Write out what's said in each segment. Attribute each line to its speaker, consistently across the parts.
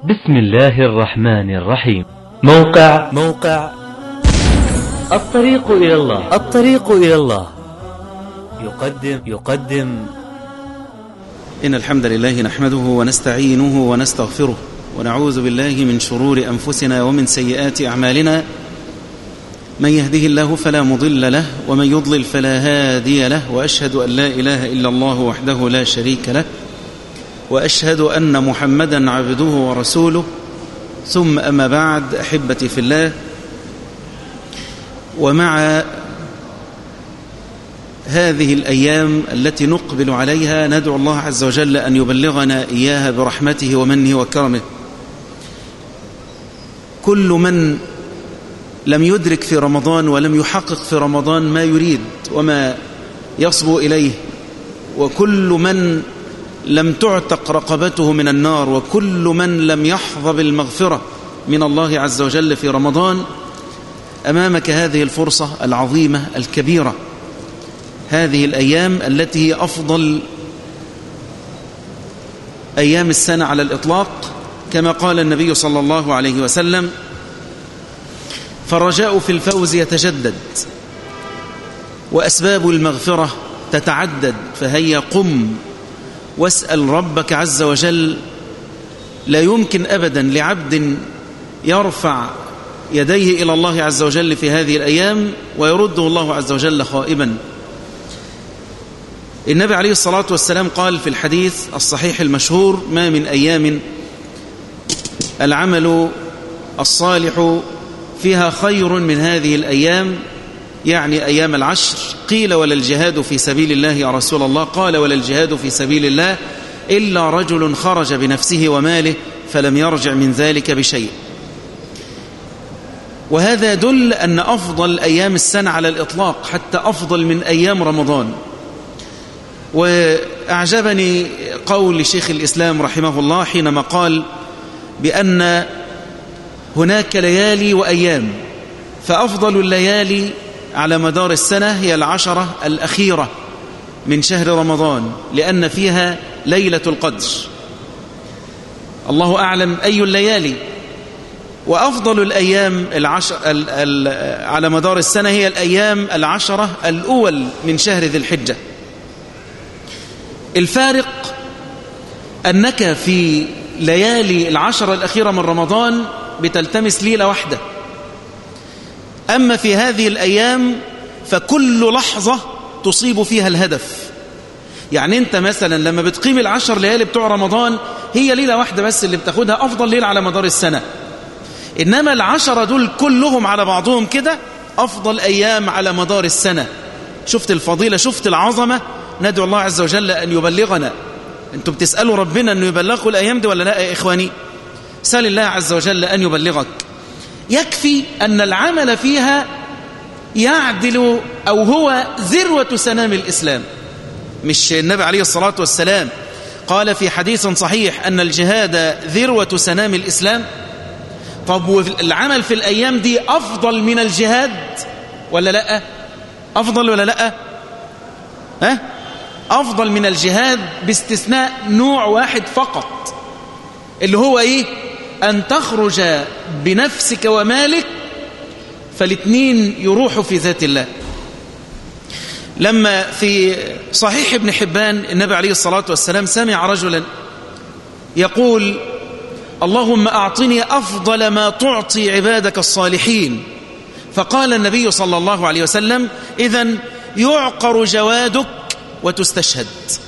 Speaker 1: بسم الله الرحمن الرحيم موقع
Speaker 2: موقع
Speaker 1: الطريق إلى الله
Speaker 2: الطريق إلى الله يقدم يقدم
Speaker 3: إن الحمد لله نحمده ونستعينه ونستغفره ونعوذ بالله من شرور أنفسنا ومن سيئات أعمالنا من يهده الله فلا مضل له ومن يضلل فلا هادي له وأشهد أن لا إله إلا الله وحده لا شريك له وأشهد أن محمدا عبده ورسوله ثم أما بعد أحبتي في الله ومع هذه الأيام التي نقبل عليها ندعو الله عز وجل أن يبلغنا إياها برحمته ومنه وكرمه كل من لم يدرك في رمضان ولم يحقق في رمضان ما يريد وما يصبو إليه وكل من لم تعتق رقبته من النار وكل من لم يحظى بالمغفرة من الله عز وجل في رمضان أمامك هذه الفرصة العظيمة الكبيرة هذه الأيام التي هي أفضل أيام السنة على الإطلاق كما قال النبي صلى الله عليه وسلم فالرجاء في الفوز يتجدد وأسباب المغفرة تتعدد فهيا قم واسأل ربك عز وجل لا يمكن أبدا لعبد يرفع يديه إلى الله عز وجل في هذه الأيام ويرده الله عز وجل خائبا النبي عليه الصلاة والسلام قال في الحديث الصحيح المشهور ما من أيام العمل الصالح فيها خير من هذه الأيام يعني أيام العشر قيل ولا الجهاد في سبيل الله يا رسول الله قال ولا الجهاد في سبيل الله إلا رجل خرج بنفسه وماله فلم يرجع من ذلك بشيء وهذا يدل أن أفضل أيام السنة على الإطلاق حتى أفضل من أيام رمضان وأعجبني قول شيخ الإسلام رحمه الله حينما قال بأن هناك ليالي وأيام فأفضل الليالي على مدار السنة هي العشرة الأخيرة من شهر رمضان لأن فيها ليلة القدر الله أعلم أي الليالي وأفضل الأيام العشر ال ال على مدار السنة هي الأيام العشرة الأول من شهر ذي الحجة الفارق أنك في ليالي العشرة الأخيرة من رمضان بتلتمس ليلة واحدة أما في هذه الأيام فكل لحظة تصيب فيها الهدف يعني أنت مثلا لما بتقيم العشر ليالي بتوع رمضان هي ليلة واحدة بس اللي بتاخدها أفضل ليلة على مدار السنة إنما العشرة دول كلهم على بعضهم كده أفضل أيام على مدار السنة شفت الفضيلة شفت العظمة ندعو الله عز وجل أن يبلغنا أنتم بتسألوا ربنا أنه يبلغكم الأيام دي ولا لا يا إخواني سأل الله عز وجل أن يبلغك يكفي أن العمل فيها يعدل أو هو ذروة سنام الإسلام مش النبي عليه الصلاة والسلام قال في حديث صحيح أن الجهاد ذروة سنام الإسلام طب والعمل في الأيام دي أفضل من الجهاد ولا لا أفضل ولا لا ها أفضل من الجهاد باستثناء نوع واحد فقط اللي هو إيه أن تخرج بنفسك ومالك فالاثنين يروحوا في ذات الله لما في صحيح ابن حبان النبي عليه الصلاة والسلام سمع رجلا يقول اللهم أعطني أفضل ما تعطي عبادك الصالحين فقال النبي صلى الله عليه وسلم إذن يعقر جوادك وتستشهد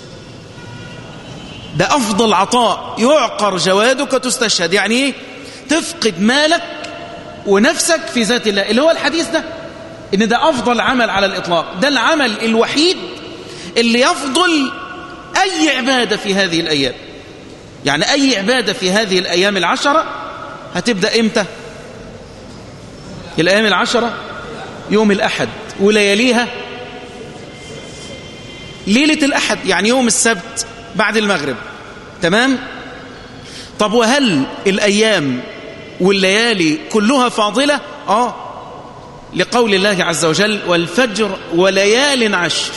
Speaker 3: ده أفضل عطاء يعقر جوادك وتستشهد يعني إيه؟ تفقد مالك ونفسك في ذات الله اللي هو الحديث ده إن ده أفضل عمل على الإطلاق ده العمل الوحيد اللي يفضل أي عبادة في هذه الأيام يعني أي عبادة في هذه الأيام العشرة هتبدأ إمتى الأيام العشرة يوم الأحد ولياليها ليلة الأحد يعني يوم السبت بعد المغرب تمام طب وهل الأيام والليالي كلها فاضلة آه لقول الله عز وجل والفجر وليال عشر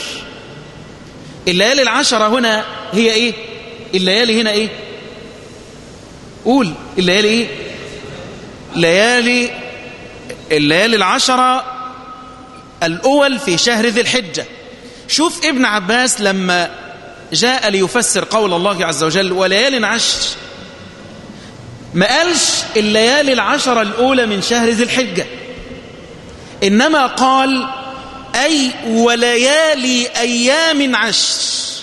Speaker 3: الليالي العشرة هنا هي إيه الليالي هنا إيه قول الليالي ايه ليالي الليالي العشرة الأول في شهر ذي الحجة شوف ابن عباس لما جاء ليفسر قول الله عز وجل وليال عشر ما قالش الليالي العشرة الأولى من شهر ذي الحجة إنما قال أي وليالي أيام عشر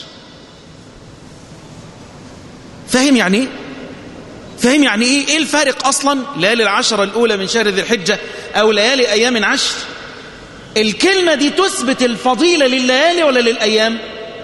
Speaker 3: فهم يعني ايه فهم يعني ايه ايه الفارق اصلا ليالي العشرة الاولى من شهر ذي الحجة او ليالي ايام عشر الكلمة دي تثبت الفضيلة لليالي ولا للايام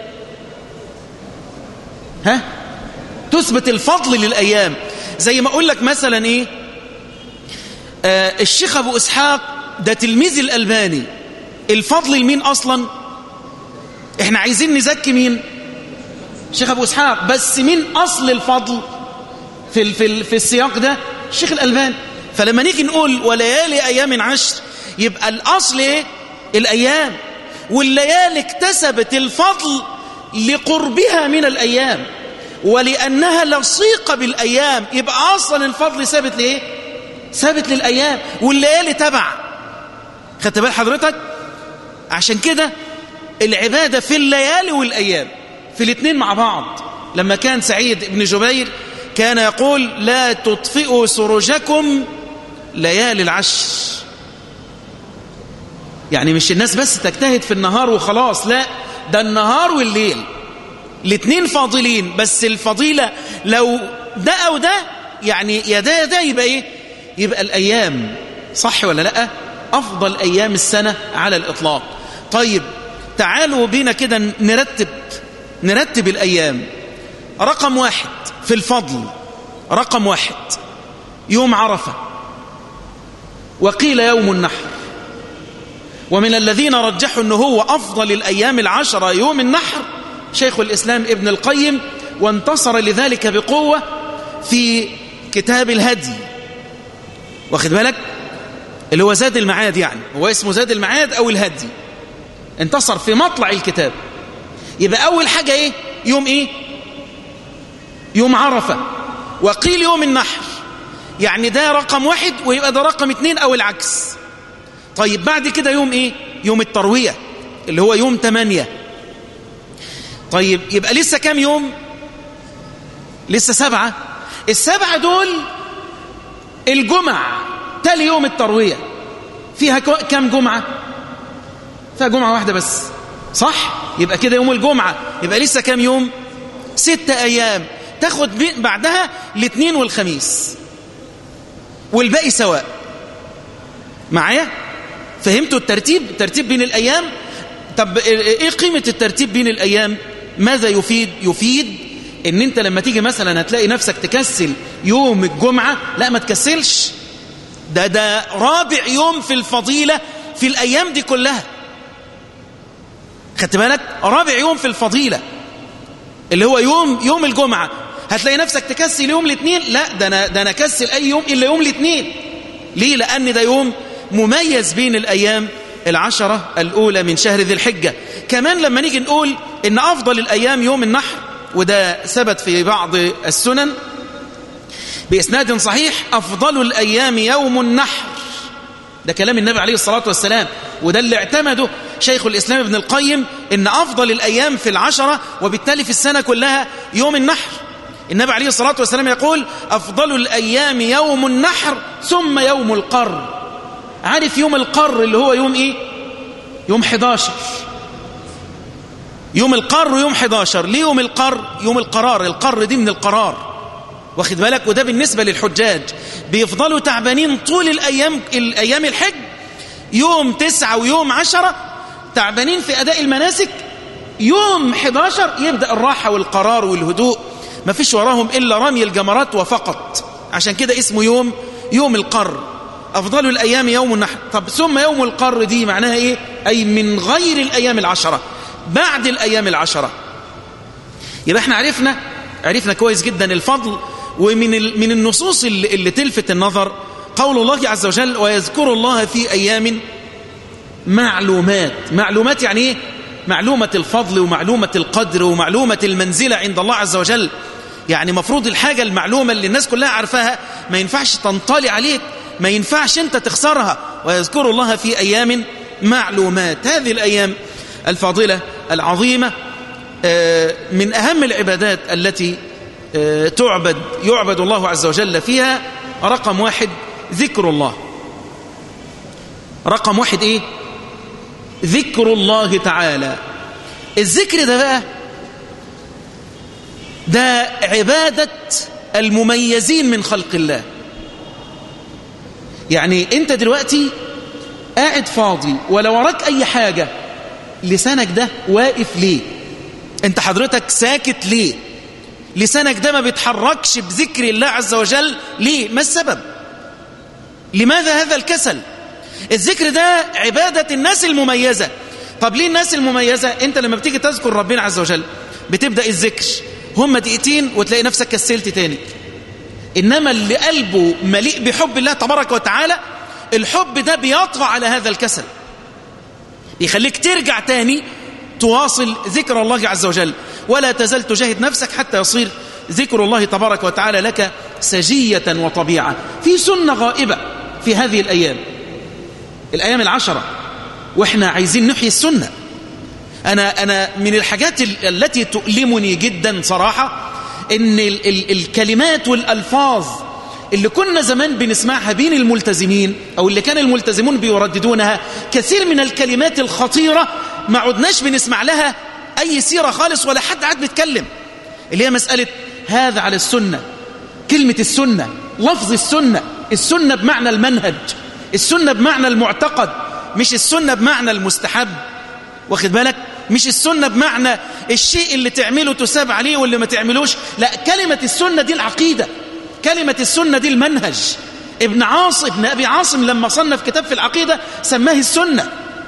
Speaker 3: ها تثبت الفضل للايام زي ما اقول لك مثلا ايه آه الشيخ ابو اسحاق ده تلميذ الالباني الفضل لمين اصلا احنا عايزين نزكي مين الشيخ ابو اسحاق بس مين اصل الفضل في في في السياق ده الشيخ الالباني فلما نيجي نقول وليالي ايام عشر يبقى الاصل ايه الايام والليالي اكتسبت الفضل لقربها من الايام ولانها لصيقه بالايام يبقى اصلا الفضل ثابت لايه ثابت للايام والليالي تبع خدت بال حضرتك عشان كده العباده في الليالي والايام في الاثنين مع بعض لما كان سعيد بن جبير كان يقول لا تطفئوا سرجكم ليالي العشر يعني مش الناس بس تجتهد في النهار وخلاص لا ده النهار والليل الاثنين فاضلين بس الفضيلة لو ده أو ده يعني يا ده يا ده يبقى إيه يبقى الأيام صح ولا لا أفضل أيام السنة على الإطلاق طيب تعالوا بينا كده نرتب نرتب الأيام رقم واحد في الفضل رقم واحد يوم عرفة وقيل يوم النحر ومن الذين رجحوا أنه هو أفضل الأيام العشرة يوم النحر شيخ الإسلام ابن القيم وانتصر لذلك بقوة في كتاب الهدي واخد بالك اللي هو زاد المعاد يعني هو اسمه زاد المعاد أو الهدي انتصر في مطلع الكتاب يبقى أول حاجة إيه يوم إيه يوم عرفة وقيل يوم النحر يعني ده رقم واحد ويبقى ده رقم اتنين أو العكس طيب بعد كده يوم إيه يوم التروية اللي هو يوم تمانية طيب يبقى لسه كام يوم لسه سبعة السبعة دول الجمع تالي يوم التروية فيها كام جمعة فيها جمعة واحدة بس صح يبقى كده يوم الجمعة يبقى لسه كام يوم ستة أيام تاخد بعدها الاثنين والخميس والباقي سواء معايا فهمتوا الترتيب الترتيب بين الأيام طب ايه قيمة الترتيب بين الأيام ماذا يفيد يفيد ان انت لما تيجي مثلا هتلاقي نفسك تكسل يوم الجمعة لا ما تكسلش ده ده رابع يوم في الفضيلة في الأيام دي كلها خدت بالك رابع يوم في الفضيلة اللي هو يوم يوم الجمعة هتلاقي نفسك تكسل يوم الاثنين لا ده انا ده انا اكسل اي يوم الا يوم الاثنين ليه لان ده يوم مميز بين الايام العشرة الاولى من شهر ذي الحجة كمان لما نيجي نقول ان افضل الايام يوم النحر وده ثبت في بعض السنن باسناد صحيح افضل الايام يوم النحر ده كلام النبي عليه الصلاة والسلام وده اللي اعتمده شيخ الإسلام ابن القيم إن أفضل الأيام في العشرة وبالتالي في السنة كلها يوم النحر النبي عليه الصلاة والسلام يقول أفضل الأيام يوم النحر ثم يوم القر عارف يوم القر اللي هو يوم إيه يوم 11 يوم القر يوم 11 ليه يوم القر يوم القرار القر دي من القرار واخد بالك وده بالنسبة للحجاج بيفضلوا تعبانين طول الأيام الأيام الحج يوم تسعة ويوم عشرة تعبانين في أداء المناسك يوم 11 يبدأ الراحة والقرار والهدوء ما فيش وراهم إلا رمي الجمرات وفقط عشان كده اسمه يوم يوم القر أفضل الأيام يوم النحر طب ثم يوم القر دي معناها إيه أي من غير الأيام العشرة بعد الأيام العشرة يبقى احنا عرفنا عرفنا كويس جدا الفضل ومن من النصوص اللي, اللي تلفت النظر قول الله عز وجل ويذكر الله في أيام معلومات معلومات يعني ايه معلومة الفضل ومعلومة القدر ومعلومة المنزلة عند الله عز وجل يعني مفروض الحاجة المعلومة اللي الناس كلها عارفاها ما ينفعش تنطلي عليك ما ينفعش انت تخسرها ويذكر الله في أيام معلومات هذه الأيام الفاضلة العظيمة من أهم العبادات التي تعبد يعبد الله عز وجل فيها رقم واحد ذكر الله رقم واحد ايه ذكر الله تعالى الذكر ده بقى ده عبادة المميزين من خلق الله يعني انت دلوقتي قاعد فاضي ولا وراك اي حاجة لسانك ده واقف ليه انت حضرتك ساكت ليه لسانك ده ما بيتحركش بذكر الله عز وجل ليه ما السبب لماذا هذا الكسل الذكر ده عبادة الناس المميزة طب ليه الناس المميزة انت لما بتيجي تذكر ربنا عز وجل بتبدأ الذكر هم دقيقتين وتلاقي نفسك كسلت تاني إنما اللي قلبه مليء بحب الله تبارك وتعالى الحب ده بيطغى على هذا الكسل يخليك ترجع تاني تواصل ذكر الله عز وجل ولا تزال تجاهد نفسك حتى يصير ذكر الله تبارك وتعالى لك سجية وطبيعة في سنة غائبة في هذه الأيام الأيام العشرة وإحنا عايزين نحيي السنة أنا, أنا من الحاجات التي تؤلمني جدا صراحة إن ال ال الكلمات والألفاظ اللي كنا زمان بنسمعها بين الملتزمين أو اللي كان الملتزمون بيرددونها كثير من الكلمات الخطيرة ما عدناش بنسمع لها أي سيرة خالص ولا حد عاد بيتكلم اللي هي مسألة هذا على السنة كلمة السنة لفظ السنة السنة بمعنى المنهج السنة بمعنى المعتقد مش السنة بمعنى المستحب واخد بالك مش السنة بمعنى الشيء اللي تعمله تساب عليه واللي ما تعملوش لا كلمة السنة دي العقيدة كلمة السنة دي المنهج ابن عاصم ابن أبي عاصم لما صنف كتاب في العقيدة سماه السنة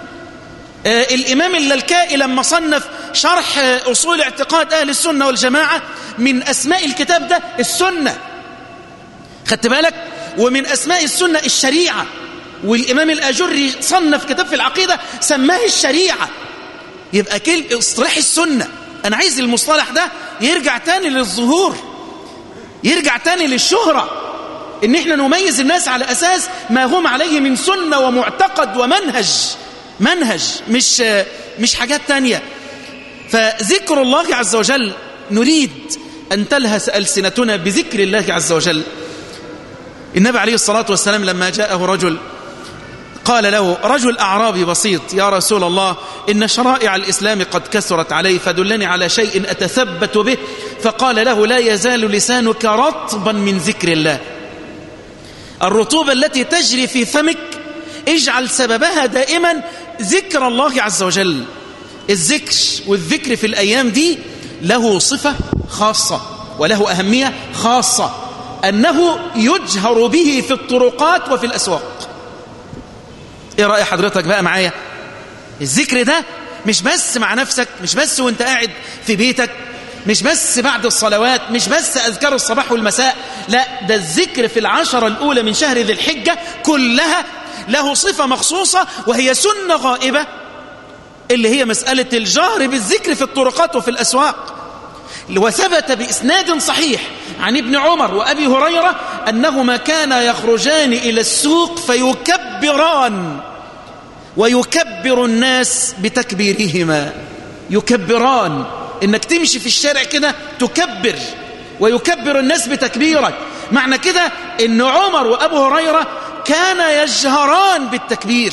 Speaker 3: آه الإمام اللالكائي لما صنف شرح أصول اعتقاد أهل السنة والجماعة من أسماء الكتاب ده السنة خدت بالك ومن أسماء السنة الشريعة والإمام الأجري صنف كتاب في العقيدة سماه الشريعة يبقى كل اصطلاح السنة أنا عايز المصطلح ده يرجع تاني للظهور يرجع تاني للشهرة إن إحنا نميز الناس على أساس ما هم عليه من سنة ومعتقد ومنهج منهج مش مش حاجات تانية فذكر الله عز وجل نريد أن تلهس ألسنتنا بذكر الله عز وجل النبي عليه الصلاة والسلام لما جاءه رجل قال له رجل أعرابي بسيط يا رسول الله إن شرائع الإسلام قد كثرت علي فدلني على شيء أتثبت به فقال له لا يزال لسانك رطبا من ذكر الله الرطوبة التي تجري في فمك اجعل سببها دائما ذكر الله عز وجل الذكر والذكر في الأيام دي له صفة خاصة وله أهمية خاصة أنه يجهر به في الطرقات وفي الأسواق إيه رأي حضرتك بقى معايا الذكر ده مش بس مع نفسك مش بس وانت قاعد في بيتك مش بس بعد الصلوات مش بس أذكار الصباح والمساء لا ده الذكر في العشرة الأولى من شهر ذي الحجة كلها له صفة مخصوصة وهي سنة غائبة اللي هي مسألة الجهر بالذكر في الطرقات وفي الأسواق وثبت بإسناد صحيح عن ابن عمر وأبي هريرة أنهما كانا يخرجان إلى السوق فيكبران ويكبر الناس بتكبيرهما يكبران إنك تمشي في الشارع كده تكبر ويكبر الناس بتكبيرك معنى كده إن عمر وأبو هريرة كان يجهران بالتكبير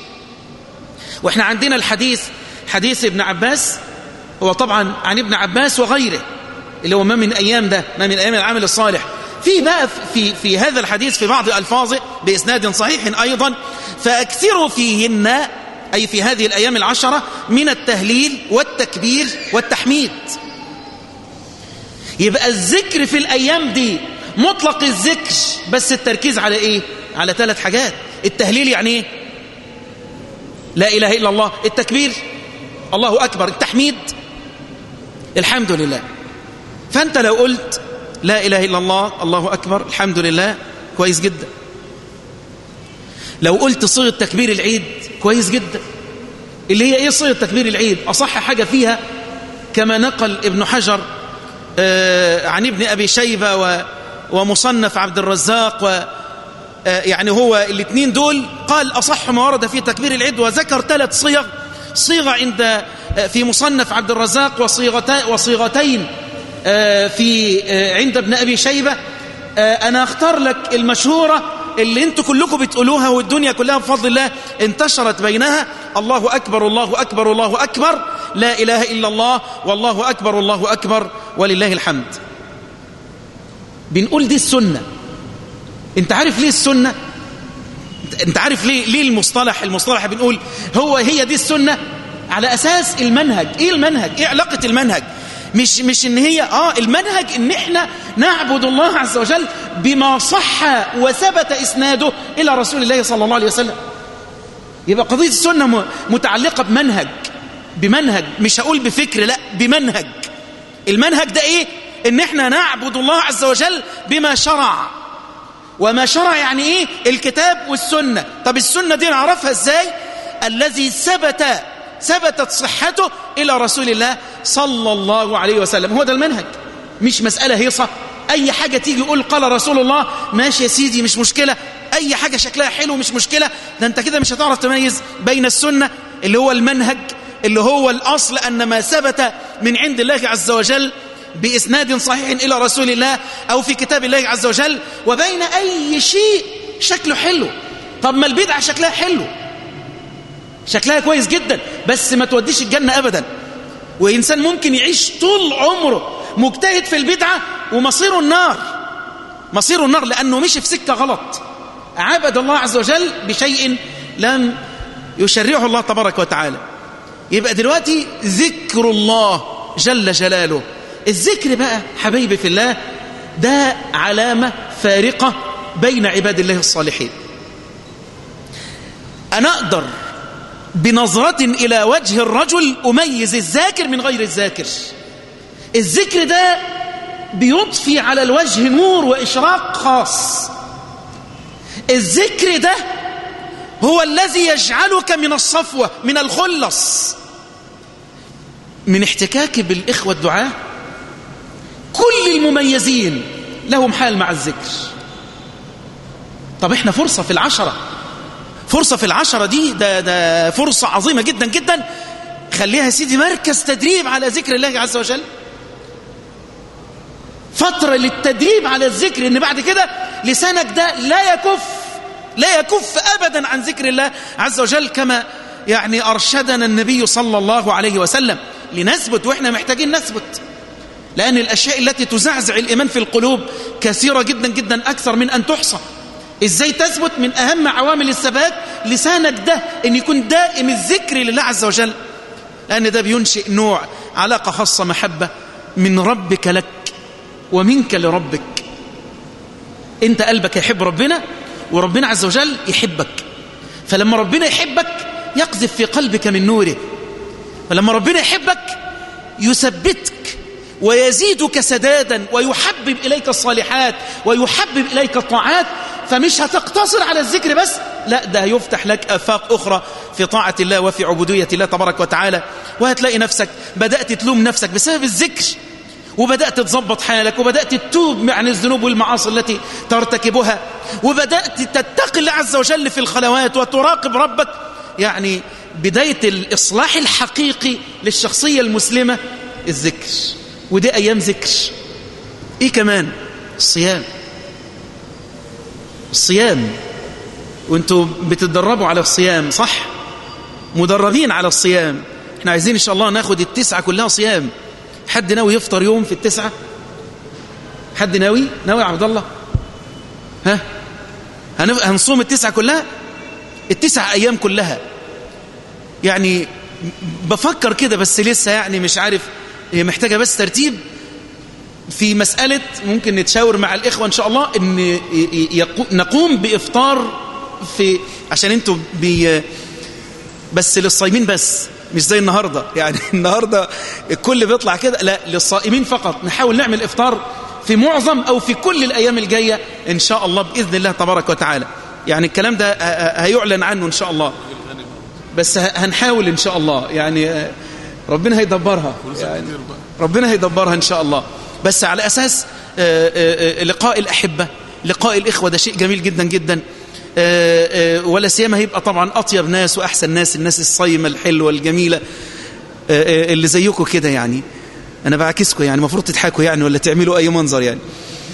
Speaker 3: وإحنا عندنا الحديث حديث ابن عباس هو طبعا عن ابن عباس وغيره اللي هو ما من أيام ده ما من أيام العمل الصالح في بقى في, في هذا الحديث في بعض ألفاظه بإسناد صحيح أيضا فأكثروا فيهن أي في هذه الأيام العشرة من التهليل والتكبير والتحميد يبقى الذكر في الأيام دي مطلق الذكر بس التركيز على إيه على ثلاث حاجات التهليل يعني إيه لا إله إلا الله التكبير الله أكبر التحميد الحمد لله فأنت لو قلت لا إله إلا الله الله أكبر الحمد لله كويس جدا لو قلت صيغة تكبير العيد كويس جدا اللي هي إيه صيغة تكبير العيد أصح حاجة فيها كما نقل ابن حجر آه، عن ابن أبي شيبة و- ومصنف عبد الرزاق و آه، يعني هو الاثنين دول قال أصح ما ورد في تكبير العيد وذكر ثلاث صيغ صيغة عند آه، في مصنف عبد الرزاق وصيغتا- وصيغتين آه، في آه، عند ابن أبي شيبة آه، أنا أختار لك المشهورة اللي انتوا كلكم بتقولوها والدنيا كلها بفضل الله انتشرت بينها الله أكبر الله أكبر الله أكبر لا إله إلا الله والله أكبر الله أكبر ولله الحمد بنقول دي السنة انت عارف ليه السنة انت عارف ليه ليه المصطلح المصطلح بنقول هو هي دي السنة على اساس المنهج ايه المنهج ايه علاقة المنهج مش مش ان هي اه المنهج ان احنا نعبد الله عز وجل بما صح وثبت اسناده الى رسول الله صلى الله عليه وسلم يبقى قضية السنة م- متعلقة بمنهج بمنهج مش هقول بفكر لا بمنهج المنهج ده ايه ان احنا نعبد الله عز وجل بما شرع وما شرع يعني ايه الكتاب والسنة طب السنة دي نعرفها ازاي الذي ثبت ثبتت صحته الى رسول الله صلى الله عليه وسلم هو ده المنهج مش مسألة هيصة اي حاجة تيجي يقول قال رسول الله ماشي يا سيدي مش مشكلة اي حاجة شكلها حلو مش مشكلة ده انت كده مش هتعرف تميز بين السنة اللي هو المنهج اللي هو الاصل ان ما ثبت من عند الله عز وجل بإسناد صحيح إلى رسول الله أو في كتاب الله عز وجل وبين أي شيء شكله حلو طب ما البدعة شكلها حلو شكلها كويس جدا بس ما توديش الجنة أبدا وإنسان ممكن يعيش طول عمره مجتهد في البدعة ومصيره النار مصيره النار لأنه مشي في سكة غلط عبد الله عز وجل بشيء لم يشرعه الله تبارك وتعالى يبقى دلوقتي ذكر الله جل جلاله الذكر بقى حبيبي في الله ده علامة فارقة بين عباد الله الصالحين أنا أقدر بنظرة إلى وجه الرجل أميز الذاكر من غير الذاكر الذكر ده بيضفي على الوجه نور وإشراق خاص الذكر ده هو الذي يجعلك من الصفوة من الخلص من احتكاك بالإخوة الدعاة كل المميزين لهم حال مع الذكر طب احنا فرصة في العشرة فرصة في العشرة دي ده, ده فرصة عظيمة جدا جدا خليها يا سيدي مركز تدريب على ذكر الله عز وجل فترة للتدريب على الذكر ان بعد كده لسانك ده لا يكف لا يكف ابدا عن ذكر الله عز وجل كما يعني ارشدنا النبي صلى الله عليه وسلم لنثبت واحنا محتاجين نثبت لأن الأشياء التي تزعزع الإيمان في القلوب كثيرة جدا جدا أكثر من أن تحصى إزاي تثبت من أهم عوامل الثبات لسانك ده أن يكون دائم الذكر لله عز وجل لأن ده بينشئ نوع علاقة خاصة محبة من ربك لك ومنك لربك أنت قلبك يحب ربنا وربنا عز وجل يحبك فلما ربنا يحبك يقذف في قلبك من نوره فلما ربنا يحبك يثبتك ويزيدك سدادا ويحبب إليك الصالحات ويحبب إليك الطاعات فمش هتقتصر على الذكر بس لا ده يفتح لك آفاق أخرى في طاعة الله وفي عبودية الله تبارك وتعالى وهتلاقي نفسك بدأت تلوم نفسك بسبب الذكر وبدأت تظبط حالك وبدأت تتوب عن الذنوب والمعاصي التي ترتكبها وبدأت تتقي الله عز وجل في الخلوات وتراقب ربك يعني بداية الإصلاح الحقيقي للشخصية المسلمة الذكر ودي أيام ذكر إيه كمان الصيام الصيام وانتوا بتتدربوا على الصيام صح مدربين على الصيام احنا عايزين ان شاء الله ناخد التسعة كلها صيام حد ناوي يفطر يوم في التسعة حد ناوي ناوي يا عبد الله ها هنف... هنصوم التسعة كلها التسع أيام كلها يعني بفكر كده بس لسه يعني مش عارف هي محتاجة بس ترتيب في مسألة ممكن نتشاور مع الإخوة إن شاء الله إن يقو... نقوم بإفطار في عشان انتوا بي... بس للصايمين بس مش زي النهاردة يعني النهاردة الكل بيطلع كده لا للصائمين فقط نحاول نعمل إفطار في معظم أو في كل الأيام الجاية إن شاء الله بإذن الله تبارك وتعالى يعني الكلام ده هيعلن عنه إن شاء الله بس هنحاول إن شاء الله يعني ربنا هيدبرها يعني ربنا هيدبرها إن شاء الله بس على أساس آه، آه، آه، لقاء الأحبة لقاء الإخوة ده شيء جميل جدا جدا آه، آه، ولا سيما هيبقى طبعا أطيب ناس وأحسن ناس الناس الصايمة الحلوة الجميلة آه، آه، اللي زيكم كده يعني أنا بعكسكم يعني المفروض تضحكوا يعني ولا تعملوا أي منظر يعني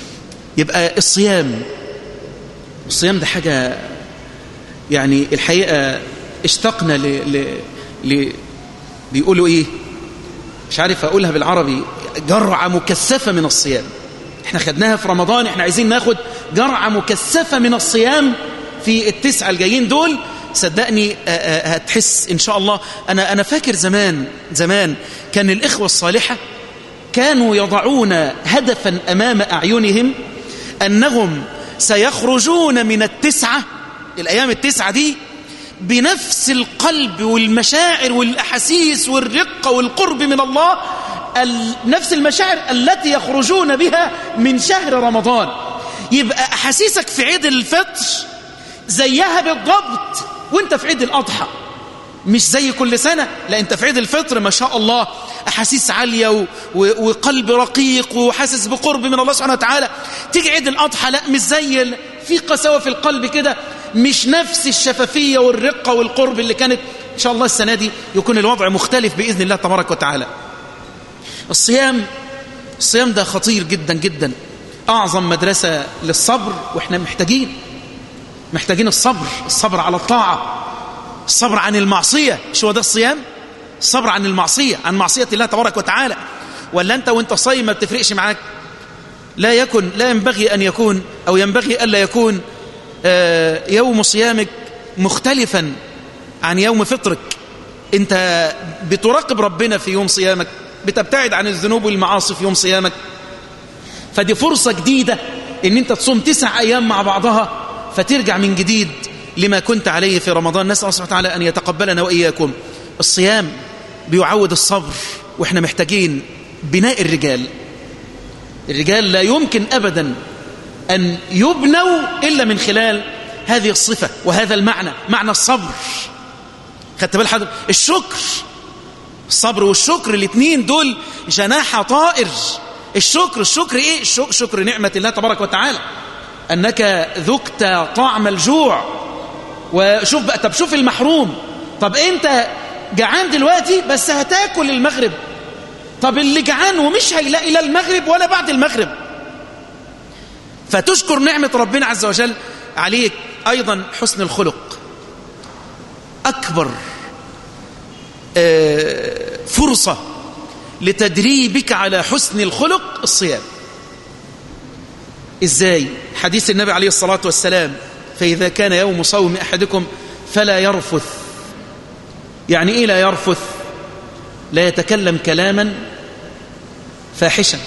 Speaker 3: يبقى الصيام الصيام ده حاجة يعني الحقيقة اشتقنا ل... ل... ل... بيقولوا ايه مش عارف اقولها بالعربي جرعة مكثفة من الصيام احنا خدناها في رمضان احنا عايزين ناخد جرعة مكثفة من الصيام في التسعة الجايين دول صدقني آه، آه، هتحس ان شاء الله انا انا فاكر زمان زمان كان الاخوة الصالحة كانوا يضعون هدفا امام اعينهم انهم سيخرجون من التسعة الايام التسعة دي بنفس القلب والمشاعر والأحاسيس والرقة والقرب من الله ال- نفس المشاعر التي يخرجون بها من شهر رمضان يبقى أحاسيسك في عيد الفطر زيها بالضبط وانت في عيد الأضحى مش زي كل سنة لا انت في عيد الفطر ما شاء الله أحاسيس عالية و... و... وقلب رقيق وحاسس بقرب من الله سبحانه وتعالى تيجي عيد الأضحى لا مش زي ال... في قساوة في القلب كده مش نفس الشفافية والرقة والقرب اللي كانت إن شاء الله السنة دي يكون الوضع مختلف بإذن الله تبارك وتعالى الصيام الصيام ده خطير جدا جدا أعظم مدرسة للصبر وإحنا محتاجين محتاجين الصبر الصبر على الطاعة الصبر عن المعصية مش هو ده الصيام الصبر عن المعصية عن معصية الله تبارك وتعالى ولا أنت وأنت صايم ما بتفرقش معاك لا يكن لا ينبغي أن يكون أو ينبغي ألا يكون آه، يوم صيامك مختلفا عن يوم فطرك أنت بتراقب ربنا في يوم صيامك بتبتعد عن الذنوب والمعاصي في يوم صيامك فدي فرصة جديدة ان انت تصوم تسع ايام مع بعضها فترجع من جديد لما كنت عليه في رمضان نسأل الله سبحانه وتعالى ان يتقبلنا واياكم الصيام بيعود الصبر واحنا محتاجين بناء الرجال الرجال لا يمكن ابدا ان يبنوا الا من خلال هذه الصفة وهذا المعنى معنى الصبر خدت بال حضرتك الشكر الصبر والشكر الاثنين دول جناح طائر الشكر الشكر ايه الشكر شكر نعمة الله تبارك وتعالى انك ذقت طعم الجوع وشوف بقى طب شوف المحروم طب انت جعان دلوقتي بس هتاكل المغرب طب اللي جعان ومش هيلاقي لا المغرب ولا بعد المغرب فتشكر نعمة ربنا عز وجل عليك ايضا حسن الخلق اكبر آه، فرصة لتدريبك على حسن الخلق الصيام ازاي حديث النبي عليه الصلاة والسلام فإذا كان يوم صوم أحدكم فلا يرفث يعني إيه لا يرفث لا يتكلم كلاما فاحشا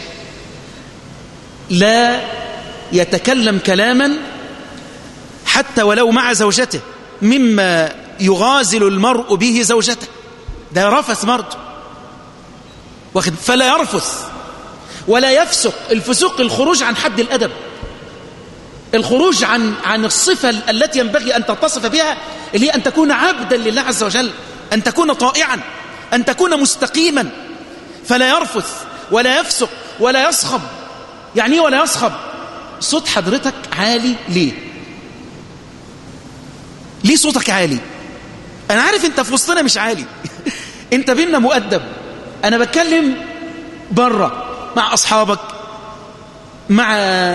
Speaker 3: لا يتكلم كلاما حتى ولو مع زوجته مما يغازل المرء به زوجته ده رفث برضه واخد فلا يرفث ولا يفسق الفسوق الخروج عن حد الأدب الخروج عن عن الصفة التي ينبغي أن تتصف بها اللي هي أن تكون عبدا لله عز وجل أن تكون طائعا أن تكون مستقيما فلا يرفث ولا يفسق ولا يصخب يعني ايه ولا يصخب صوت حضرتك عالي ليه ليه صوتك عالي انا عارف انت في وسطنا مش عالي انت بينا مؤدب انا بتكلم بره مع اصحابك مع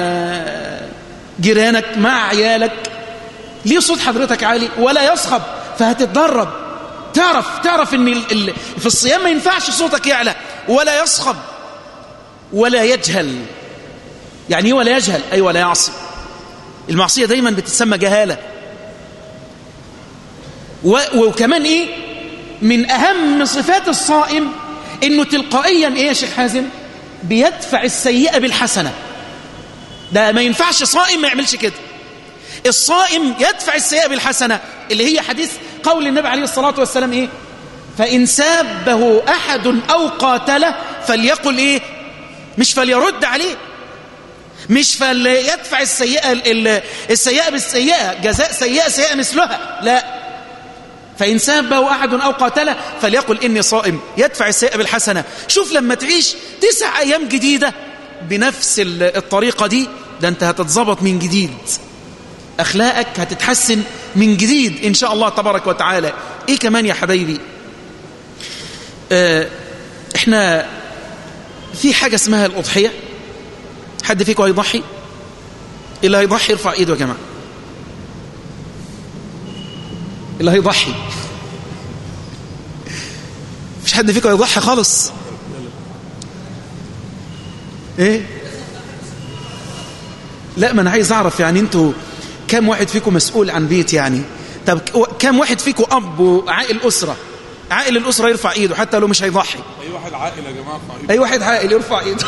Speaker 3: جيرانك مع عيالك ليه صوت حضرتك عالي ولا يصخب فهتتدرب تعرف تعرف ان ال ال في الصيام ما ينفعش صوتك يعلى ولا يصخب ولا يجهل يعني ايه ولا يجهل اي ولا يعصي المعصيه دايما بتتسمى جهاله وكمان ايه من اهم صفات الصائم انه تلقائيا ايه يا شيخ حازم بيدفع السيئه بالحسنه ده ما ينفعش صائم ما يعملش كده الصائم يدفع السيئه بالحسنه اللي هي حديث قول النبي عليه الصلاه والسلام ايه فان سابه احد او قاتله فليقل ايه مش فليرد عليه مش فليدفع السيئه السيئه بالسيئه جزاء سيئه سيئه مثلها لا فإن سابه أحد أو قاتله فليقل إني صائم يدفع السيئة بالحسنة شوف لما تعيش تسع أيام جديدة بنفس الطريقة دي ده انت هتتظبط من جديد أخلاقك هتتحسن من جديد إن شاء الله تبارك وتعالى إيه كمان يا حبايبي اه إحنا في حاجة اسمها الأضحية حد فيكم هيضحي اللي هيضحي يرفع إيده يا جماعة اللي هيضحي مفيش حد فيكم هيضحي خالص ايه لا ما انا عايز اعرف يعني انتوا كم واحد فيكم مسؤول عن بيت يعني طب كم واحد فيكم اب وعائل اسره عائل الاسره يرفع ايده حتى لو مش هيضحي
Speaker 4: اي واحد عاقل يا جماعه ارفع ايده
Speaker 3: اي واحد عائل يرفع ايده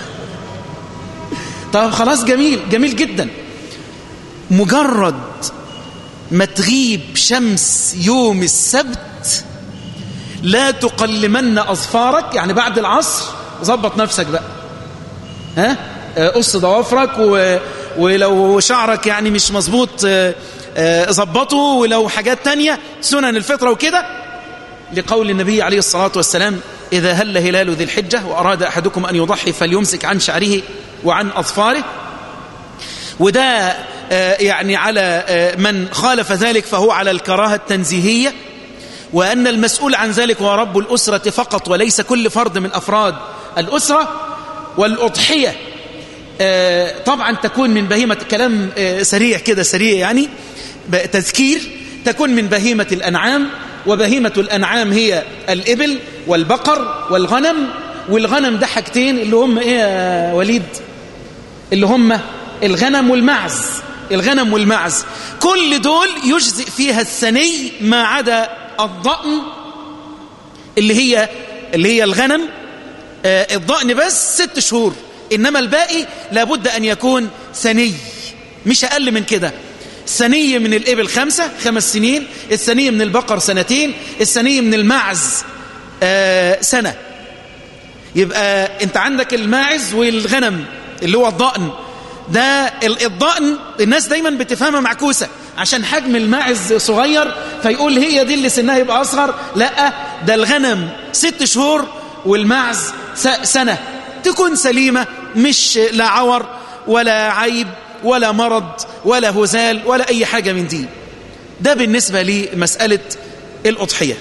Speaker 3: طب خلاص جميل جميل جدا مجرد ما تغيب شمس يوم السبت لا تقلمن اظفارك يعني بعد العصر ظبط نفسك بقى ها قص ضوافرك و... ولو شعرك يعني مش مظبوط ظبطه ولو حاجات تانية سنن الفطرة وكده لقول النبي عليه الصلاة والسلام إذا هل هلال ذي الحجة وأراد أحدكم أن يضحي فليمسك عن شعره وعن أظفاره وده يعني على من خالف ذلك فهو على الكراهة التنزيهية وأن المسؤول عن ذلك هو رب الأسرة فقط وليس كل فرد من أفراد الأسرة والأضحية طبعا تكون من بهيمة كلام سريع كده سريع يعني تذكير تكون من بهيمة الأنعام وبهيمة الأنعام هي الإبل والبقر والغنم والغنم ده حاجتين اللي هم إيه يا وليد اللي هم الغنم والمعز الغنم والمعز كل دول يجزئ فيها السني ما عدا الضأن اللي هي اللي هي الغنم آه الضأن بس ست شهور إنما الباقي لابد أن يكون سني مش أقل من كده السني من الإبل خمسة خمس سنين السني من البقر سنتين السني من المعز آه سنة يبقى أنت عندك الماعز والغنم اللي هو الضأن ده الضأن الناس دايما بتفهمها معكوسة عشان حجم الماعز صغير فيقول هي دي اللي سنها يبقى أصغر لا ده الغنم ست شهور والمعز سنة تكون سليمة مش لا عور ولا عيب ولا مرض ولا هزال ولا أي حاجة من دي ده بالنسبة لمسألة الأضحية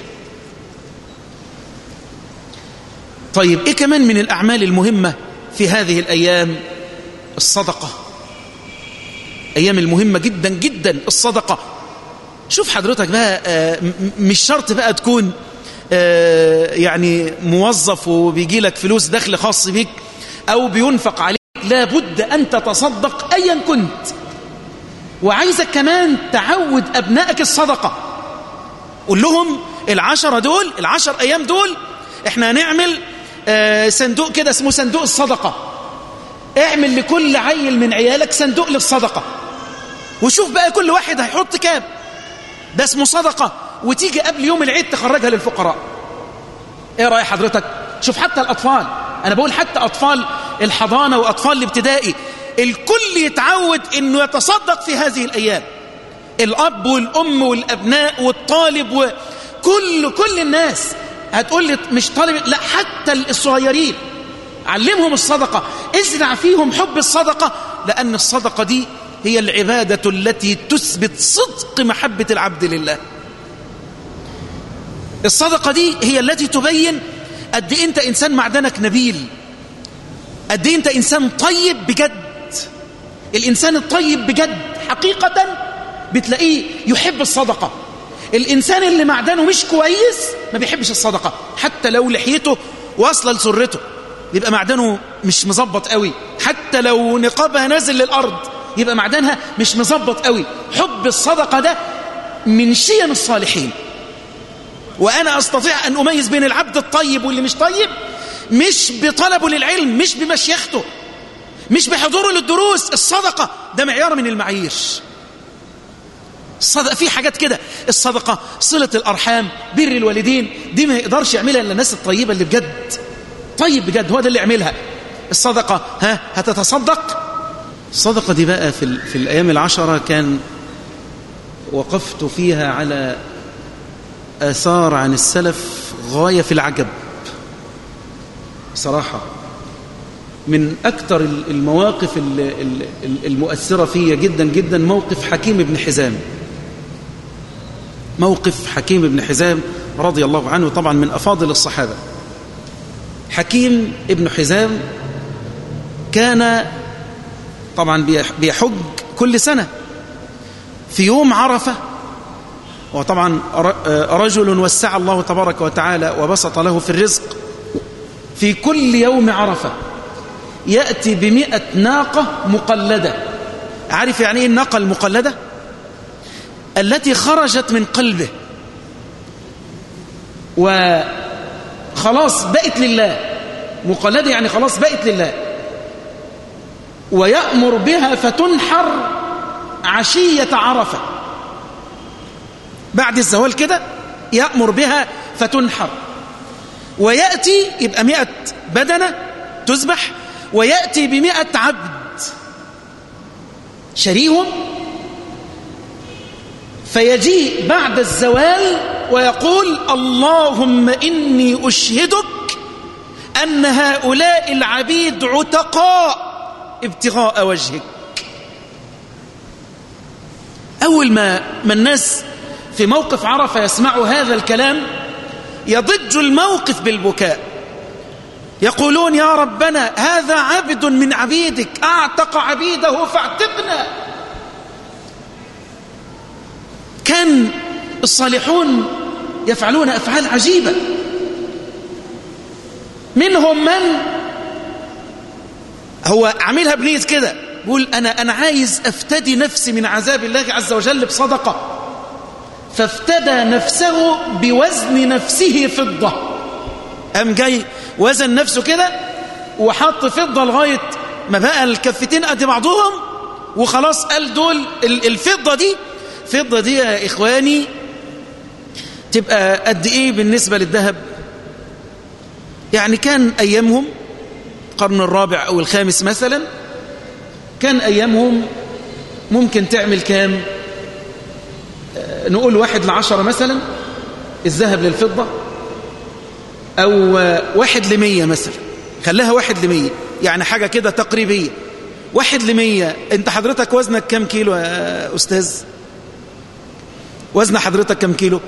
Speaker 3: طيب إيه كمان من الأعمال المهمة في هذه الأيام الصدقة أيام المهمة جدا جدا الصدقة شوف حضرتك بقى مش شرط بقى تكون يعني موظف وبيجي لك فلوس دخل خاص بيك أو بينفق عليك لابد أن تتصدق أيا كنت وعايزك كمان تعود أبنائك الصدقة قول لهم العشرة دول العشر أيام دول احنا هنعمل صندوق كده اسمه صندوق الصدقة اعمل لكل عيل من عيالك صندوق للصدقة وشوف بقى كل واحد هيحط كام ده اسمه صدقة وتيجي قبل يوم العيد تخرجها للفقراء ايه رأي حضرتك شوف حتى الأطفال أنا بقول حتى أطفال الحضانة وأطفال الابتدائي الكل يتعود أنه يتصدق في هذه الأيام الأب والأم والأبناء والطالب وكل كل الناس هتقول لي مش طالب لا حتى الصغيرين علمهم الصدقة ازرع فيهم حب الصدقة لأن الصدقة دي هي العبادة التي تثبت صدق محبة العبد لله الصدقة دي هي التي تبين قد إيه أنت إنسان معدنك نبيل قد إيه أنت إنسان طيب بجد الإنسان الطيب بجد حقيقة بتلاقيه يحب الصدقة الإنسان اللي معدنه مش كويس ما بيحبش الصدقة حتى لو لحيته واصلة لسرته يبقى معدنه مش مظبط قوي حتى لو نقابها نازل للأرض يبقى معدنها مش مظبط قوي حب الصدقة ده من شيم الصالحين وأنا أستطيع أن أميز بين العبد الطيب واللي مش طيب مش بطلبه للعلم مش بمشيخته مش بحضوره للدروس الصدقة ده معيار من المعايير الصدقة في حاجات كده الصدقة صلة الأرحام بر الوالدين دي ما يقدرش يعملها إلا الناس الطيبة اللي بجد طيب بجد هو ده اللي يعملها الصدقة ها هتتصدق الصدقة دي بقى في, في الأيام العشرة كان وقفت فيها على آثار عن السلف غاية في العجب صراحة من أكثر المواقف المؤثرة فيا جدا جدا موقف حكيم بن حزام موقف حكيم بن حزام رضي الله عنه طبعا من أفاضل الصحابة حكيم ابن حزام كان طبعا بيحج كل سنة في يوم عرفة وطبعا رجل وسع الله تبارك وتعالى وبسط له في الرزق في كل يوم عرفة يأتي بمئة ناقة مقلدة عارف يعني ايه الناقة المقلدة التي خرجت من قلبه وخلاص بقت لله مقلدة يعني خلاص بقت لله ويأمر بها فتنحر عشية عرفة بعد الزوال كده يأمر بها فتنحر ويأتي يبقى مئة بدنة تذبح ويأتي بمئة عبد شريهم فيجيء بعد الزوال ويقول اللهم إني أشهدك أن هؤلاء العبيد عتقاء ابتغاء وجهك أول ما, ما الناس في موقف عرفة يسمعوا هذا الكلام يضج الموقف بالبكاء يقولون يا ربنا هذا عبد من عبيدك أعتق عبيده فاعتقنا كان الصالحون يفعلون أفعال عجيبة منهم من هو عاملها بنية كده بيقول أنا, أنا عايز أفتدي نفسي من عذاب الله عز وجل بصدقة فافتدى نفسه بوزن نفسه فضة قام جاي وزن نفسه كده وحط فضة لغاية ما بقى الكفتين قد بعضهم وخلاص قال دول الفضة دي فضة دي يا إخواني تبقى قد إيه بالنسبة للذهب يعني كان أيامهم القرن الرابع أو الخامس مثلا كان أيامهم ممكن تعمل كام نقول واحد لعشرة مثلا الذهب للفضة أو واحد لمية مثلا خليها واحد لمية يعني حاجة كده تقريبية واحد لمية انت حضرتك وزنك كم كيلو يا أستاذ وزن حضرتك كم كيلو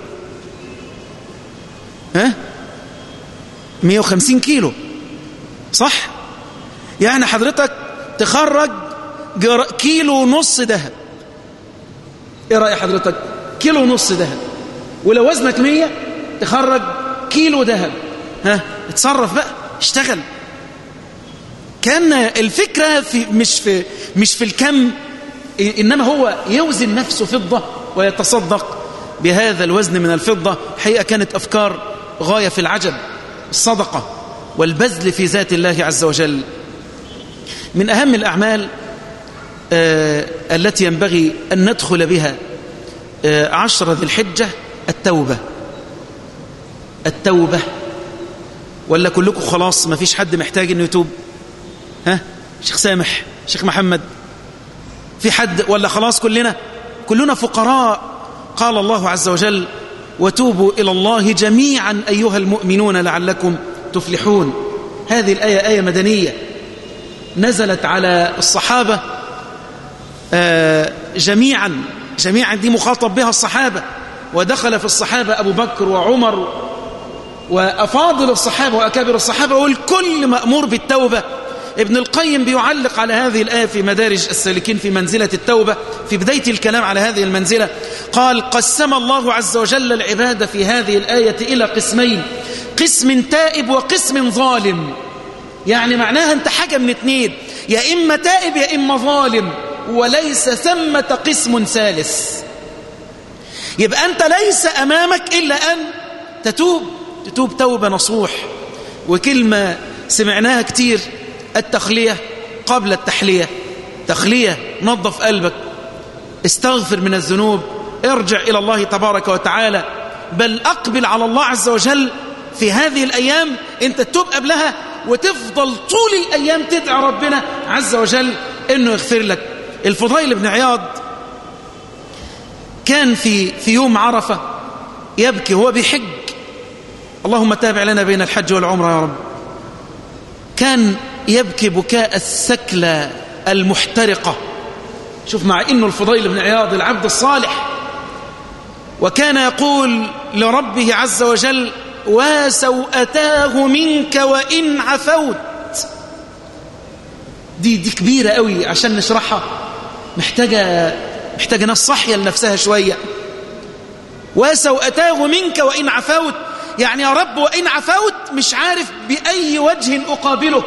Speaker 3: ها 150 كيلو صح يعني حضرتك تخرج كيلو ونص ذهب ايه رأي حضرتك كيلو ونص ذهب ولو وزنك 100 تخرج كيلو ذهب ها اتصرف بقى اشتغل كان الفكرة في مش في مش في الكم إنما هو يوزن نفسه فضة ويتصدق بهذا الوزن من الفضة حقيقة كانت أفكار غاية في العجب الصدقة والبذل في ذات الله عز وجل من أهم الأعمال آه التي ينبغي أن ندخل بها آه عشر ذي الحجة التوبة التوبة ولا كلكم خلاص ما فيش حد محتاج أنه يتوب ها شيخ سامح شيخ محمد في حد ولا خلاص كلنا كلنا فقراء قال الله عز وجل وتوبوا إلى الله جميعا أيها المؤمنون لعلكم تفلحون هذه الآية آية مدنية نزلت على الصحابة جميعا جميعا دي مخاطب بها الصحابة ودخل في الصحابة أبو بكر وعمر وأفاضل الصحابة وأكابر الصحابة والكل مأمور بالتوبة ابن القيم بيعلق على هذه الآية في مدارج السالكين في منزلة التوبة في بداية الكلام على هذه المنزلة قال قسم الله عز وجل العبادة في هذه الآية إلى قسمين قسم تائب وقسم ظالم يعني معناها انت حاجة من اتنين يا إما تائب يا إما ظالم وليس ثمة قسم ثالث يبقى أنت ليس أمامك إلا أن تتوب تتوب توبة نصوح وكلمة سمعناها كتير التخلية قبل التحلية تخلية نظف قلبك استغفر من الذنوب ارجع إلى الله تبارك وتعالى بل أقبل على الله عز وجل في هذه الأيام أنت تتوب قبلها وتفضل طول الأيام تدعى ربنا عز وجل أنه يغفر لك الفضيل بن عياض كان في, في يوم عرفة يبكي هو بيحج اللهم تابع لنا بين الحج والعمرة يا رب كان يبكي بكاء السكلة المحترقة شوف مع إنه الفضيل بن عياض العبد الصالح وكان يقول لربه عز وجل وسوأتاه منك وإن عفوت دي دي كبيرة قوي عشان نشرحها محتاجة محتاجة ناس صحية لنفسها شوية وسوأتاه منك وإن عفوت يعني يا رب وإن عفوت مش عارف بأي وجه أقابله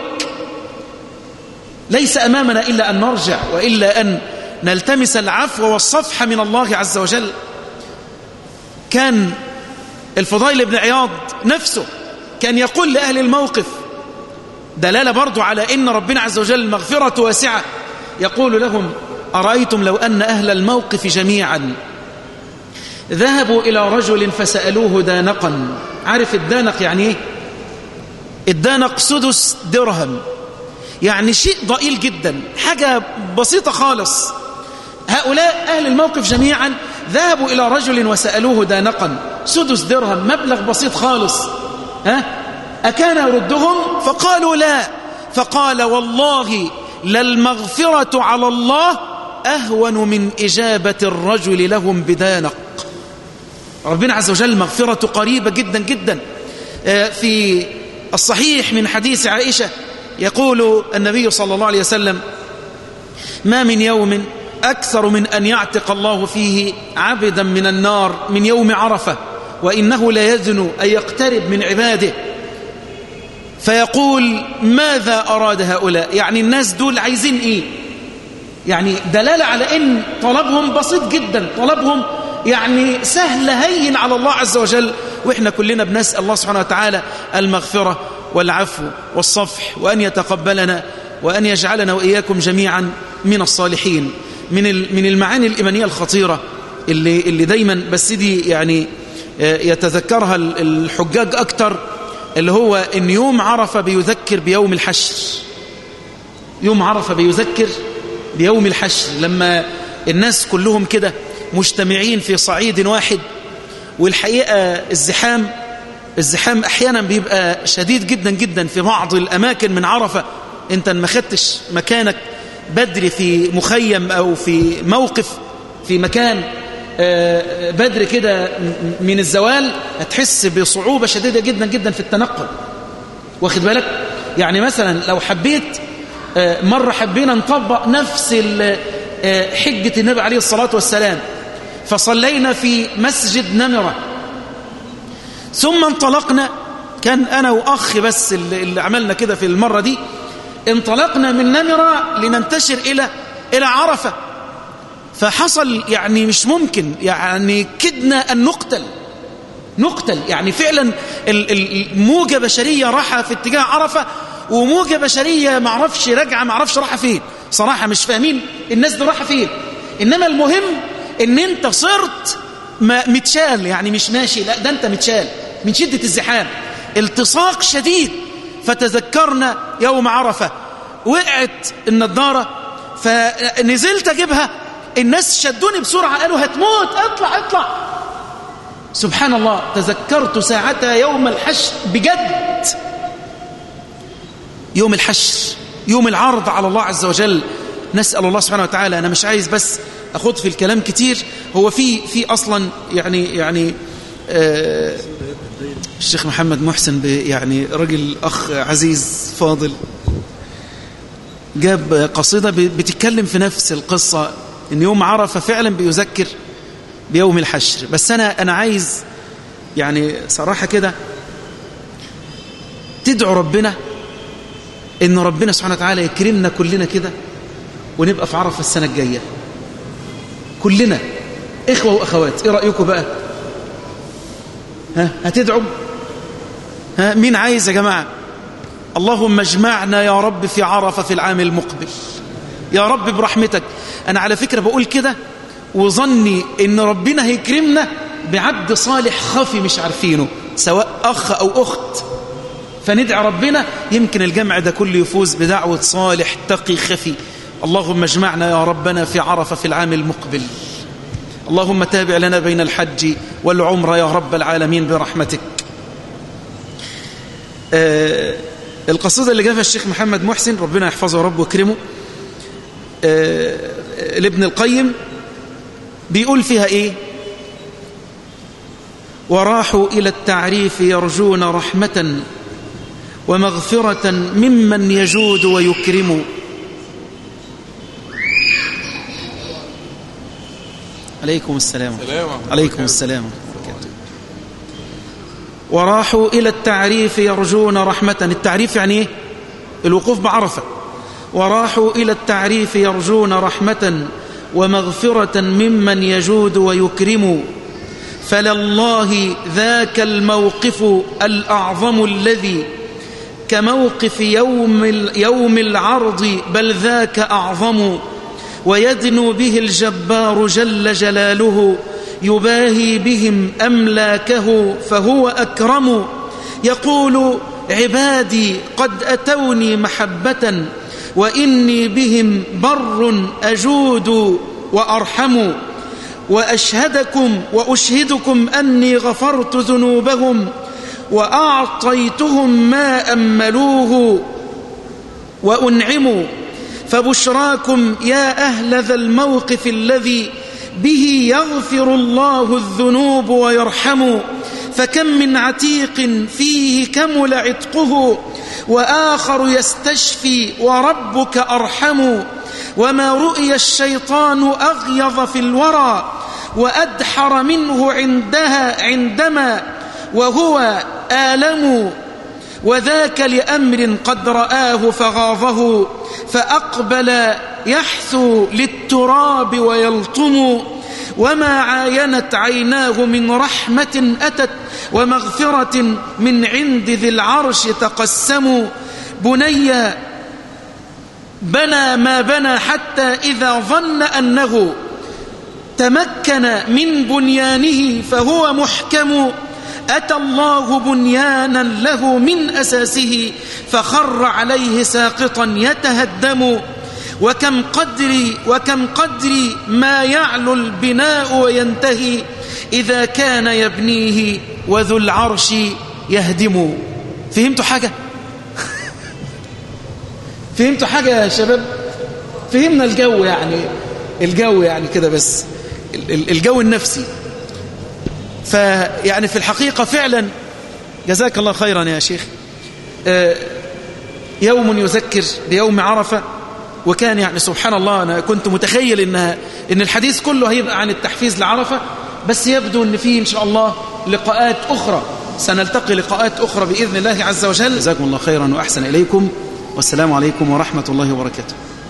Speaker 3: ليس أمامنا إلا أن نرجع وإلا أن نلتمس العفو والصفح من الله عز وجل كان الفضيل بن عياض نفسه كان يقول لأهل الموقف دلالة برضو على إن ربنا عز وجل مغفرة واسعة يقول لهم أرأيتم لو أن أهل الموقف جميعا ذهبوا إلى رجل فسألوه دانقا عارف الدانق يعني إيه الدانق سدس درهم يعني شيء ضئيل جدا حاجة بسيطة خالص هؤلاء أهل الموقف جميعا ذهبوا إلى رجل وسألوه دانقا سدس درهم مبلغ بسيط خالص ها أكان يردهم فقالوا لا فقال والله للمغفرة على الله أهون من إجابة الرجل لهم بدانق ربنا عز وجل مغفرة قريبة جدا جدا في الصحيح من حديث عائشة يقول النبي صلى الله عليه وسلم ما من يوم أكثر من أن يعتق الله فيه عبدا من النار من يوم عرفة وإنه لا يزن أن يقترب من عباده فيقول ماذا أراد هؤلاء يعني الناس دول عايزين إيه يعني دلالة على إن طلبهم بسيط جدا طلبهم يعني سهل هين على الله عز وجل وإحنا كلنا بنسأل الله سبحانه وتعالى المغفرة والعفو والصفح وأن يتقبلنا وأن يجعلنا وإياكم جميعا من الصالحين من من المعاني الإيمانية الخطيرة اللي اللي دايما بس دي يعني يتذكرها الحجاج أكتر اللي هو إن يوم عرفة بيذكر بيوم الحشر يوم عرفة بيذكر بيوم الحشر لما الناس كلهم كده مجتمعين في صعيد واحد والحقيقة الزحام الزحام أحيانا بيبقى شديد جدا جدا في بعض الأماكن من عرفة أنت ما خدتش مكانك بدري في مخيم أو في موقف في مكان بدر كده من الزوال هتحس بصعوبة شديدة جدا جدا في التنقل واخد بالك يعني مثلا لو حبيت مرة حبينا نطبق نفس حجة النبي عليه الصلاة والسلام فصلينا في مسجد نمرة ثم انطلقنا كان أنا وأخي بس اللي عملنا كده في المرة دي انطلقنا من نمرة لننتشر إلى إلى عرفة فحصل يعني مش ممكن يعني كدنا أن نقتل نقتل يعني فعلا الموجة بشرية راحة في اتجاه عرفة وموجة بشرية معرفش راجعة معرفش راحة فين صراحة مش فاهمين الناس دي راحة فين إنما المهم إن أنت صرت متشال يعني مش ماشي لا ده أنت متشال من شدة الزحام التصاق شديد فتذكرنا يوم عرفة وقعت النضارة فنزلت أجيبها الناس شدوني بسرعة قالوا هتموت اطلع اطلع سبحان الله تذكرت ساعتها يوم الحشر بجد يوم الحشر يوم العرض على الله عز وجل نسأل الله سبحانه وتعالى أنا مش عايز بس أخذ في الكلام كتير هو في في أصلا يعني يعني آه الشيخ محمد محسن يعني رجل أخ عزيز فاضل جاب قصيدة بتتكلم في نفس القصة إن يوم عرفة فعلا بيذكر بيوم الحشر بس أنا أنا عايز يعني صراحة كده تدعو ربنا إن ربنا سبحانه وتعالى يكرمنا كلنا كده ونبقى في عرفة السنة الجاية كلنا إخوة وأخوات إيه رأيكم بقى ها هتدعوا ها مين عايز يا جماعة اللهم اجمعنا يا رب في عرفة في العام المقبل يا رب برحمتك أنا على فكرة بقول كده وظني إن ربنا هيكرمنا بعبد صالح خفي مش عارفينه سواء أخ أو أخت فندعي ربنا يمكن الجمع ده كله يفوز بدعوة صالح تقي خفي اللهم اجمعنا يا ربنا في عرفة في العام المقبل اللهم تابع لنا بين الحج والعمرة يا رب العالمين برحمتك القصيدة اللي جابها الشيخ محمد محسن ربنا يحفظه ورب ويكرمه آه، لابن القيم بيقول فيها ايه وراحوا إلى التعريف يرجون رحمة ومغفرة ممن يجود ويكرم عليكم السلام
Speaker 4: سلام
Speaker 3: عليكم السلام وبركاته. وراحوا إلى التعريف يرجون رحمة التعريف يعني إيه؟ الوقوف بعرفة وراحوا إلى التعريف يرجون رحمة ومغفرة ممن يجود ويكرم فلله ذاك الموقف الأعظم الذي كموقف يوم, يوم العرض بل ذاك أعظم ويدنو به الجبار جل جلاله يباهي بهم أملاكه فهو أكرم يقول عبادي قد أتوني محبة وإني بهم بر أجود وأرحم وأشهدكم وأشهدكم أني غفرت ذنوبهم وأعطيتهم ما أملوه وأنعموا فبشراكم يا أهل ذا الموقف الذي به يغفر الله الذنوب ويرحم فكم من عتيق فيه كمل عتقه وآخر يستشفي وربك أرحم وما رؤي الشيطان أغيظ في الورى وأدحر منه عندها عندما وهو آلم وذاك لأمر قد رآه فغاضه فأقبل يحثو للتراب ويلطم وما عاينت عيناه من رحمة أتت ومغفرة من عند ذي العرش تقسموا بني بنى ما بنى حتى إذا ظن أنه تمكن من بنيانه فهو محكم أتى الله بنيانا له من أساسه فخر عليه ساقطا يتهدم وكم قدري وكم قدري ما يعلو البناء وينتهي إذا كان يبنيه وذو العرش يهدم فهمتوا حاجة؟ فهمتوا حاجة يا شباب؟ فهمنا الجو يعني الجو يعني كده بس الجو النفسي فيعني في الحقيقة فعلا جزاك الله خيرا يا شيخ يوم يذكر بيوم عرفة وكان يعني سبحان الله أنا كنت متخيل إن, إن الحديث كله هيبقى عن التحفيز لعرفة بس يبدو أن فيه إن شاء الله لقاءات أخرى سنلتقي لقاءات أخرى بإذن الله عز وجل جزاكم الله خيرا وأحسن إليكم والسلام عليكم ورحمة الله وبركاته